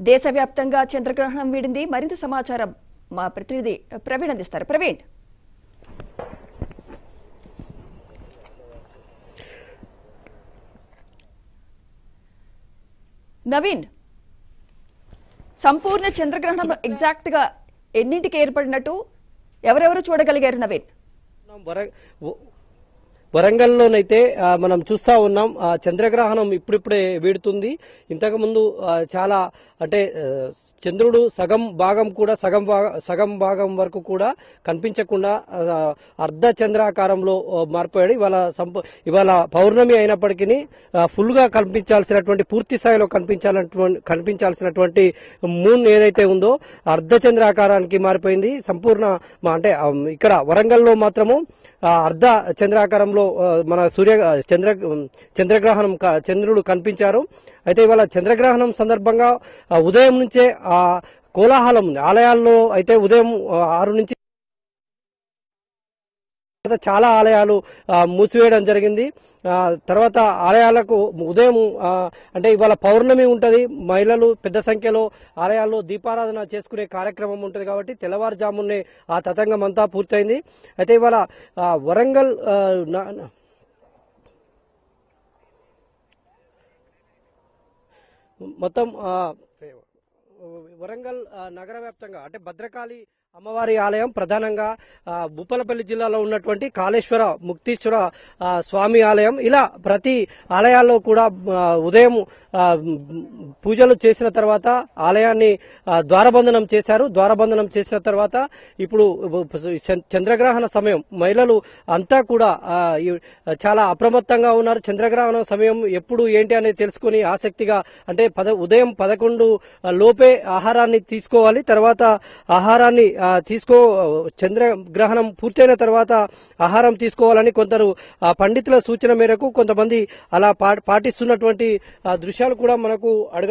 దేశవ్యాప్తంగా చంద్రగ్రహణం వీడింది మరింత సమాచారం మా ప్రతినిధి ప్రవీణ్ అందిస్తారు ప్రవీణ్ నవీన్ సంపూర్ణ చంద్రగ్రహణం ఎగ్జాక్ట్ గా ఎన్నింటికి ఏర్పడినట్టు ఎవరెవరు చూడగలిగారు నవీన్ వర- వ- వరంగల్లోనైతే ఆ, మనం చూస్తా ఉన్నాం ఆ, చంద్రగ్రహణం ఇప్పుడిప్పుడే వీడుతుంది ఇంతకు ముందు ఆ, చాలా అంటే ఆ, చంద్రుడు సగం భాగం కూడా సగం భాగ- సగం భాగం వరకు కూడా కనిపించకుండా ఆ, అర్ధ చంద్రాకారంలో ఆ, మారిపోయాడు ఇవాళ సంప ఇవాళ పౌర్ణమి అయినప్పటికీ ఫుల్ గా కనిపించాల్సినటువంటి పూర్తి స్థాయిలో కనిపించాలన్నటువంటి కనిపించాల్సినటువంటి మూన్ ఏదైతే ఉందో అర్ధ చంద్రాకారానికి మారిపోయింది సంపూర్ణ మా- అంటే ఆ, ఇక్కడ వరంగల్లో మాత్రము ఆ, అర్ధ చంద్రాకారంలో ఆ, మన సూర్య చంద్ర చంద్రగ్రహణం క- చంద్రుడు కనిపించారు అయితే ఇవాళ చంద్రగ్రహణం సందర్భంగా ఆ, ఉదయం నుంచే ఆ కోలాహలం ఉంది ఆలయాల్లో అయితే ఉదయం ఆ, ఆరు నుంచి తర్వాత చాలా ఆలయాలు ఆ, మూసివేయడం జరిగింది ఆ, తర్వాత ఆలయాలకు ఉదయం ఆ, అంటే ఇవాళ పౌర్ణమి ఉంటది మహిళలు పెద్ద సంఖ్యలో ఆలయాల్లో దీపారాధన చేసుకునే కార్యక్రమం ఉంటుంది కాబట్టి తెల్లవారుజామునే ఆ తతంగం అంతా పూర్తయింది అయితే ఇవాళ ఆ, వరంగల్ ఆ, నా- నా- మొత్తం ఆ, వరంగల్ ఆ, నగర వ్యాప్తంగా అంటే భద్రకాళి అమ్మవారి ఆలయం ప్రధానంగా ఆ, భూపాలపల్లి జిల్లాలో ఉన్నటువంటి కాళేశ్వర ముక్తీశ్వర ఆ, స్వామి ఆలయం ఇలా ప్రతి ఆలయాల్లో కూడా ఆ, ఉదయం ఆ, పూజలు చేసిన తర్వాత ఆలయాన్ని ఆ, ద్వారబంధనం చేశారు ద్వారబంధనం చేసిన తర్వాత ఇప్పుడు చ- చంద్రగ్రహణ సమయం మహిళలు అంతా కూడా ఆ, ఈ- చాలా అప్రమత్తంగా ఉన్నారు చంద్రగ్రహణ సమయం ఎప్పుడు ఏంటి అనేది తెలుసుకుని ఆసక్తిగా అంటే పద ఉదయం పదకొండు లోపే ఆహారాన్ని తీసుకోవాలి తర్వాత ఆహారాన్ని ఆ, తీసుకో చంద్రగ్రహణం పూర్తయిన తర్వాత ఆహారం తీసుకోవాలని కొందరు ఆ, పండితుల సూచన మేరకు కొంతమంది అలా పా- పాటిస్తున్నటువంటి ఆ, దృశ్యాలు కూడా మనకు అడగ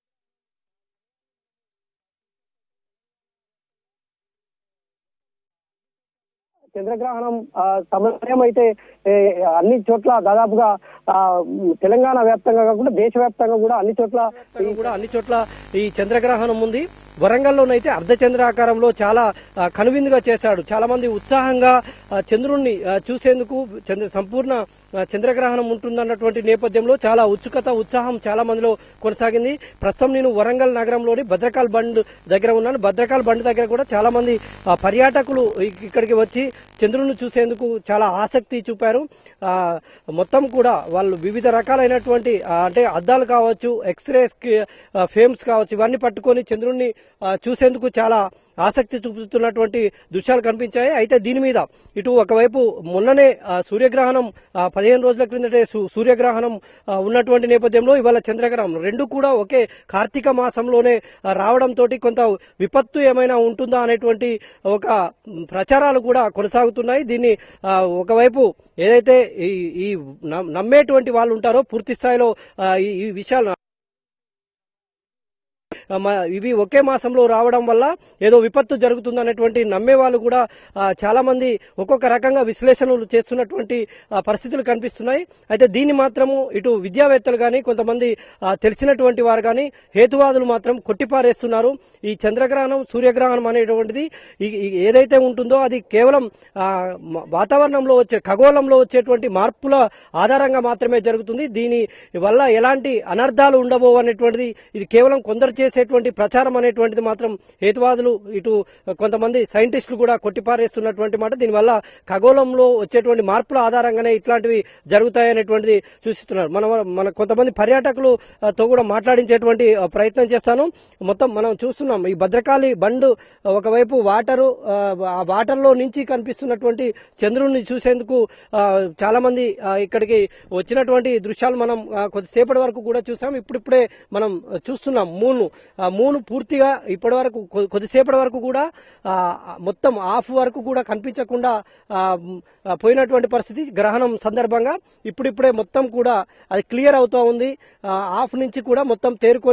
చంద్రగ్రహణం ఆ, సమయం అయితే ఏ, అన్ని చోట్ల దాదాపుగా ఆ, తెలంగాణ వ్యాప్తంగా కాకుండా దేశవ్యాప్తంగా కూడా అన్ని చోట్ల కూడా అన్ని చోట్ల ఈ చంద్రగ్రహణం ఉంది వరంగల్లోనైతే అర్ధ చంద్రాకారంలో చాలా ఆ, కనువిందుగా చేశాడు చాలా మంది ఉత్సాహంగా ఆ, చంద్రుణ్ణి ఆ, చూసేందుకు చంద్ర సంపూర్ణ ఆ, చంద్రగ్రహణం ఉంటుందన్నటువంటి నేపథ్యంలో చాలా ఉత్సుకత ఉత్సాహం చాలా మందిలో కొనసాగింది ప్రస్తుతం నేను వరంగల్ నగరంలోని భద్రకాల్ బండ్ దగ్గర ఉన్నాను భద్రకాల్ బండ్ దగ్గర కూడా చాలా మంది ఆ, పర్యాటకులు ఇ- ఇక్కడికి వచ్చి చంద్రుని చూసేందుకు చాలా ఆసక్తి చూపారు ఆ, మొత్తం కూడా వాళ్ళు వివిధ రకాలైనటువంటి ఆ, అంటే అద్దాలు కావచ్చు ఎక్స్రే ఫేమ్స్ కావచ్చు ఇవన్నీ పట్టుకొని చంద్రుణ్ణి ఆ, చూసేందుకు చాలా ఆసక్తి చూపుతున్నటువంటి దృశ్యాలు కనిపించాయి అయితే దీని మీద ఇటు ఒకవైపు మొన్ననే ఆ, సూర్యగ్రహణం ఆ, పదిహేను రోజుల క్రిందటే సు- సూర్యగ్రహణం ఆ, ఉన్నటువంటి నేపథ్యంలో ఇవాళ చంద్రగ్రహణం రెండు కూడా ఒకే కార్తీక మాసంలోనే ఆ, రావడంతో కొంత విపత్తు ఏమైనా ఉంటుందా అనేటువంటి ఒక మ్, ప్రచారాలు కూడా కొనసాగుతున్నాయి దీన్ని ఆ, ఒకవైపు ఏదైతే ఈ ఈ నమ్- నమ్మేటువంటి వాళ్ళు ఉంటారో పూర్తి స్థాయిలో ఆ, ఈ ఈ విషయాలు ఆ, మ- ఇవి ఒకే మాసంలో రావడం వల్ల ఏదో విపత్తు జరుగుతుందనేటువంటి నమ్మే వాళ్ళు కూడా ఆ, చాలా మంది ఒక్కొక్క రకంగా విశ్లేషణలు చేస్తున్నటువంటి ఆ, పరిస్థితులు కనిపిస్తున్నాయి అయితే దీన్ని మాత్రము ఇటు విద్యావేత్తలు కానీ కొంతమంది ఆ, తెలిసినటువంటి వారు కానీ హేతువాదులు మాత్రం కొట్టిపారేస్తున్నారు ఈ చంద్రగ్రహణం సూర్యగ్రహణం అనేటువంటిది ఈ- ఈ ఏదైతే ఉంటుందో అది కేవలం ఆ, మ- వాతావరణంలో వచ్చే ఖగోళంలో వచ్చేటువంటి మార్పుల ఆధారంగా మాత్రమే జరుగుతుంది దీని వల్ల ఎలాంటి అనర్థాలు ఉండబో అనేటువంటిది ఇది కేవలం కొందరు చేసేటువంటి ప్రచారం అనేటువంటిది మాత్రం హేతువాదులు ఇటు కొంతమంది సైంటిస్టులు కూడా కొట్టిపారేస్తున్నటువంటి మాట దీనివల్ల ఖగోళంలో వచ్చేటువంటి మార్పుల ఆధారంగానే ఇట్లాంటివి జరుగుతాయనేటువంటిది సూచిస్తున్నారు మన మన కొంతమంది పర్యాటకులు ఆ, తో కూడా మాట్లాడించేటువంటి ఆ, ప్రయత్నం చేస్తాను మొత్తం మనం చూస్తున్నాం ఈ భద్రకాళి బండ్ ఒకవైపు వాటరు ఆ, ఆ వాటర్ లో నుంచి కనిపిస్తున్నటువంటి చంద్రుడిని చూసేందుకు ఆ, చాలా మంది ఆ, ఇక్కడికి వచ్చినటువంటి దృశ్యాలు మనం ఆ, కొద్దిసేపటి వరకు కూడా చూసాం ఇప్పుడిప్పుడే మనం చూస్తున్నాం మూను ఆ మూను పూర్తిగా ఇప్పటి వరకు కొ- కొద్దిసేపటి వరకు కూడా ఆ, మొత్తం ఆఫ్ వరకు కూడా కనిపించకుండా ఆ, మ్, ఆ, పోయినటువంటి పరిస్థితి గ్రహణం సందర్భంగా ఇప్పుడిప్పుడే మొత్తం కూడా అది క్లియర్ అవుతా ఉంది ఆ, ఆఫ్ నుంచి కూడా మొత్తం తేరుకొని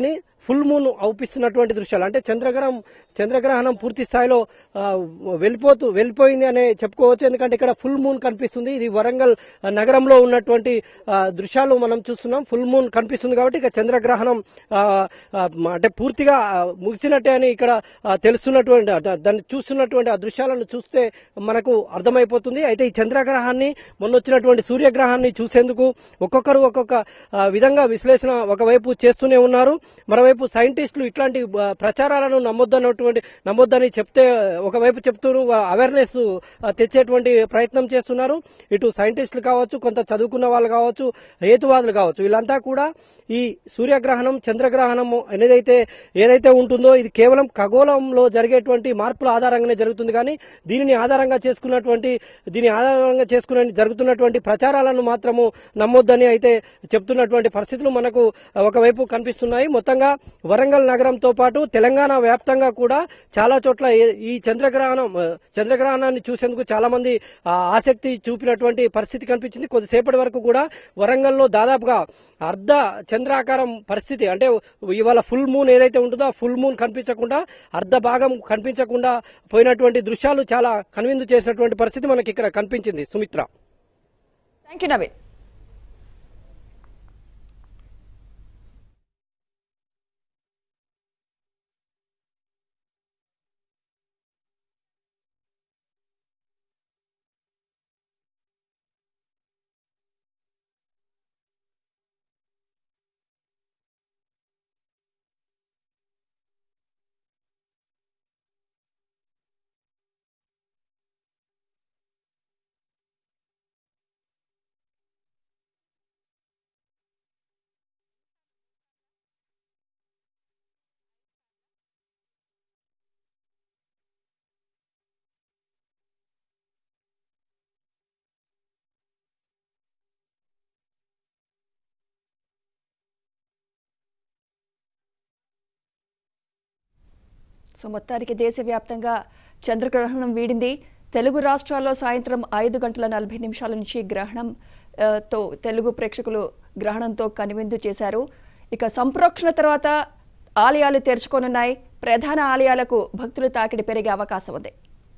ఫుల్ మూన్ అవుపిస్తున్నటువంటి దృశ్యాలు అంటే చంద్రగ్రహం చంద్రగ్రహణం పూర్తి స్థాయిలో ఆ, వెళ్ళిపోతూ వెళ్ళిపోయింది అనే చెప్పుకోవచ్చు ఎందుకంటే ఇక్కడ ఫుల్ మూన్ కనిపిస్తుంది ఇది వరంగల్ ఆ, నగరంలో ఉన్నటువంటి ఆ, దృశ్యాలు మనం చూస్తున్నాం ఫుల్ మూన్ కనిపిస్తుంది కాబట్టి ఇక చంద్రగ్రహణం ఆ, ఆ, అంటే పూర్తిగా ఆ, ముగిసినట్టే అని ఇక్కడ ఆ, తెలుస్తున్నటువంటి ఆ, దాన్ని చూస్తున్నటువంటి ఆ దృశ్యాలను చూస్తే మనకు అర్థమైపోతుంది అయితే ఈ చంద్రగ్రహాన్ని మొన్న వచ్చినటువంటి సూర్యగ్రహాన్ని చూసేందుకు ఒక్కొక్కరు ఒక్కొక్క ఆ, విధంగా విశ్లేషణ ఒకవైపు చేస్తూనే ఉన్నారు మరోవైపు సైంటిస్టులు ఇట్లాంటి ఆ, ప్రచారాలను నమ్మొద్దన్నటువంటి నమ్మొద్దని చెప్తే ఒకవైపు చెప్తూ అవేర్నెస్ తెచ్చేటువంటి ప్రయత్నం చేస్తున్నారు ఇటు సైంటిస్టులు కావచ్చు కొంత చదువుకున్న వాళ్ళు కావచ్చు హేతువాదులు కావచ్చు వీళ్ళంతా కూడా ఈ సూర్యగ్రహణం చంద్రగ్రహణం ఏదైతే ఏదైతే ఉంటుందో ఇది కేవలం ఖగోళంలో జరిగేటువంటి మార్పుల ఆధారంగానే జరుగుతుంది కానీ దీనిని ఆధారంగా చేసుకున్నటువంటి దీని ఆధారంగా చేసుకునే జరుగుతున్నటువంటి ప్రచారాలను మాత్రము నమ్మొద్దని అయితే చెప్తున్నటువంటి పరిస్థితులు మనకు ఒకవైపు కనిపిస్తున్నాయి మొత్తంగా వరంగల్ నగరంతో పాటు తెలంగాణ వ్యాప్తంగా కూడా చాలా చోట్ల ఏ- ఈ చంద్రగ్రహణం ఆ, చంద్రగ్రహణాన్ని చూసేందుకు చాలా మంది ఆ, ఆసక్తి చూపినటువంటి పరిస్థితి కనిపించింది కొద్దిసేపటి వరకు కూడా వరంగల్లో దాదాపుగా అర్ధ చంద్రాకారం పరిస్థితి అంటే ఇవాళ ఫుల్ మూన్ ఏదైతే ఉంటుందో ఆ ఫుల్ మూన్ కనిపించకుండా అర్ధ భాగం కనిపించకుండా పోయినటువంటి దృశ్యాలు చాలా కనువిందు చేసినటువంటి పరిస్థితి మనకి ఇక్కడ కనిపించింది Sumithra thank you Naveen so మొత్తానికి దేశవ్యాప్తంగా చంద్రగ్రహణం వీడింది తెలుగు రాష్ట్రాల్లో సాయంత్రం ఐదు గంటల నలభై నిమిషాల నుంచి గ్రహణం ఆ, తో తెలుగు ప్రేక్షకులు గ్రహణంతో కనువిందు చేశారు ఇక సంప్రోక్షణ తర్వాత ఆలయాలు తెరుచుకోనున్నాయి ప్రధాన ఆలయాలకు భక్తుల తాకిడి పెరిగే అవకాశం ఉంది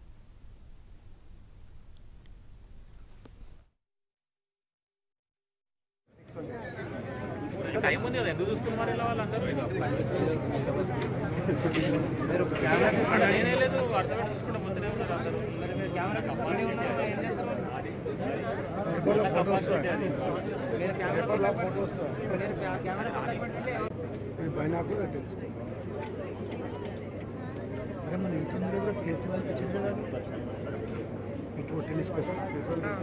టైం ఉంది కదా ఎందుకు చూస్తున్నారు ఇలా వాళ్ళందరూ అక్కడ నేనే లేదు వరుస పెట్టి చూసుకుంటే ముందునే ఉన్నారు అందరూ ఇది బైనాకులర్ తెలుసుకో అరే మన ఇంటి ముందు దగ్గర స్టేజ్ వాళ్ళకి ఇచ్చింది కదా ఇటు టెలిస్కోప్ స్టేజ్ వాళ్ళకి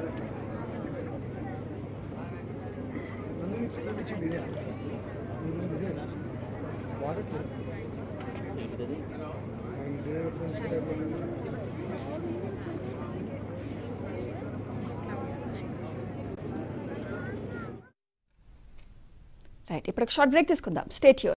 ఇచ్చింది స్కోప్ ఇచ్చింది ఇదే మీ ముందు ఇదే వాడట్లేదు ఇదే రైట్ ఇప్పుడు షార్ట్ బ్రేక్ తీసుకుందాం స్టేట్